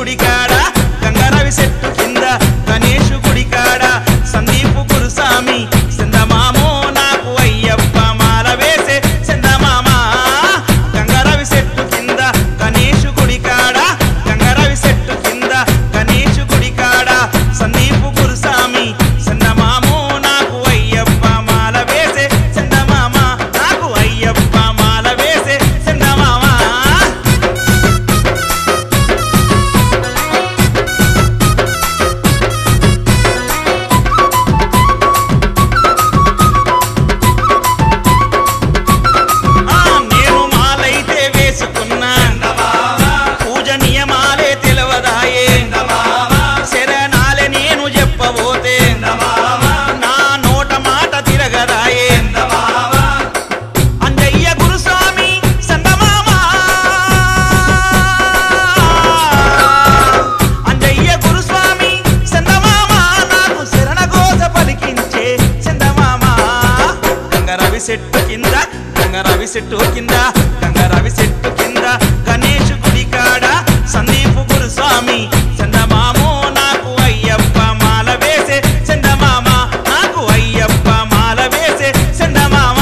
గుడి కాడ గంగారవి చెట్టు కింద గణేష్ గుడి కాడ సందీపు గురుస్వామి చందమామో నాకు అయ్యప్ప మాల వేసే చందమామ గంగారవి చెట్టు కింద గణేష్ గుడి కాడ గంగారవి చెట్టు కింద గణేష్ గుడి కాడ సందీపు గురుస్వామి చందమామో నాకు అయ్యప్ప మాల వేసే చందమామ నాకు అయ్యప్ప మాల వేసే చందమామ ఆ నేను మాలైతే వేసుకున్నా పూజ నియమాలే తెలవదాయే శరణాలే నేను చెప్పబోతే నా నోట మాట తిరగదాయే అంజయ్య గురుస్వామి సందమామ అంజయ్య గురుస్వామి సందమామ నాకు శరణ గోస పలికించే చందమామ గంగరవి చెట్టు కింద గంగరవి చెట్టు కింద గంగరవి చెట్టు కింద గణేష్ గుడి కాడ సందీపు గురుస్వామి చందమామో నాకు అయ్యప్ప మాల వేసే చందమామ నాకు అయ్యప్ప మాల వేసే చందమామ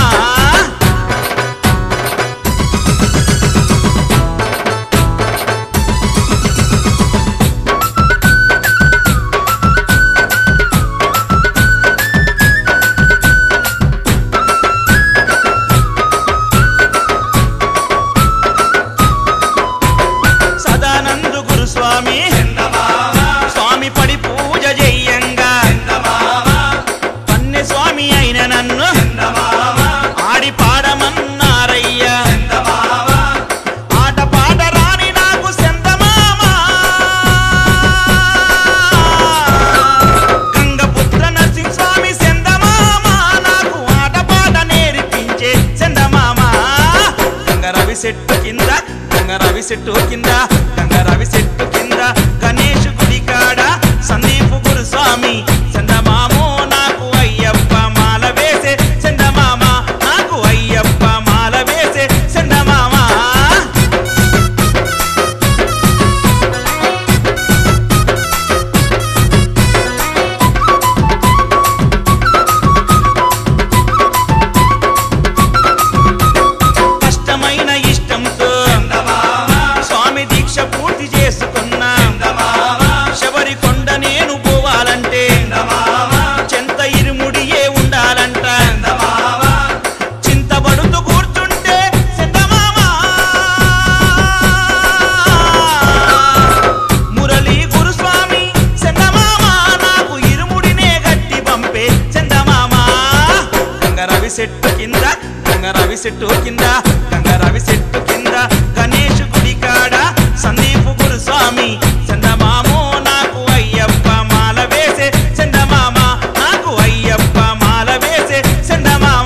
సదానందు గురుస్వామి స్వామి పడి పూజ చెయ్యంగా పన్నె స్వామి అయిన నన్ను ఆడి పాడమన్నారయ్యా ఆట పాట రాని నాకు సెందమామ గంగపుత్ర నరసింహ స్వామి సెందమామ నాకు ఆట పాట నేర్పించే చందమామ గంగరవి చెట్టు కింద గంగరవి చెట్టు కింద గంగరవి చెట్టు కింద గణేష్ గుడి కాడ సందీపు గురుస్వామి చందమామో నాకు అయ్యప్ప మాల వేసే చందమామ నాకు అయ్యప్ప మాల వేసే చందమామ కష్టమైన ఇష్టంతో స్వామి దీక్ష పూర్తి చేసుకున్నా శబరి కొండ నేను పోవాలంటే చెంత ఇరుముడియే ఉండాలంట చింతబడుతూ కూర్చుంటే చందమామ మురళీ గురుస్వామి చందమామ నాకు ఇరుముడినే గట్టి పంపే చందమామ గంగరవి చెట్టు కింద గంగరవి చెట్టు కింద గంగరవి చెట్టు కింద గణేష్ గుడి కాడ సందీపు గురుస్వామి చందమామో నాకు అయ్యప్ప మాల వేసే చందమామ నాకు అయ్యప్ప మాల వేసే చందమామ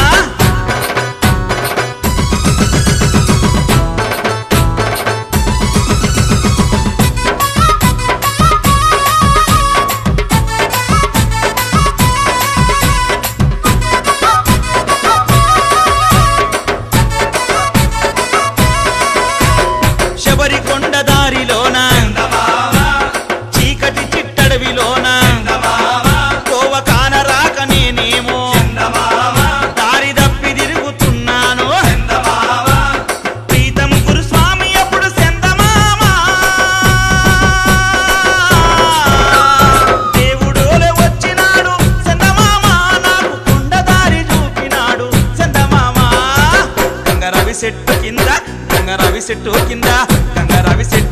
శబరి కొండ దారిలోన చీకటి చిట్టడవిలోన కోవ కానరాక నేనేమో దారి తప్పి తిరుగుతున్నాను ప్రీతం గురుస్వామి అప్పుడు సెందమామ దేవుడోలే వచ్చినాడు చందమామ నాకు కొండ దారి చూపినాడు చందమామ గంగరవి చెట్టు కింద గంగరవి చెట్టు కింద గంగరవి చెట్టు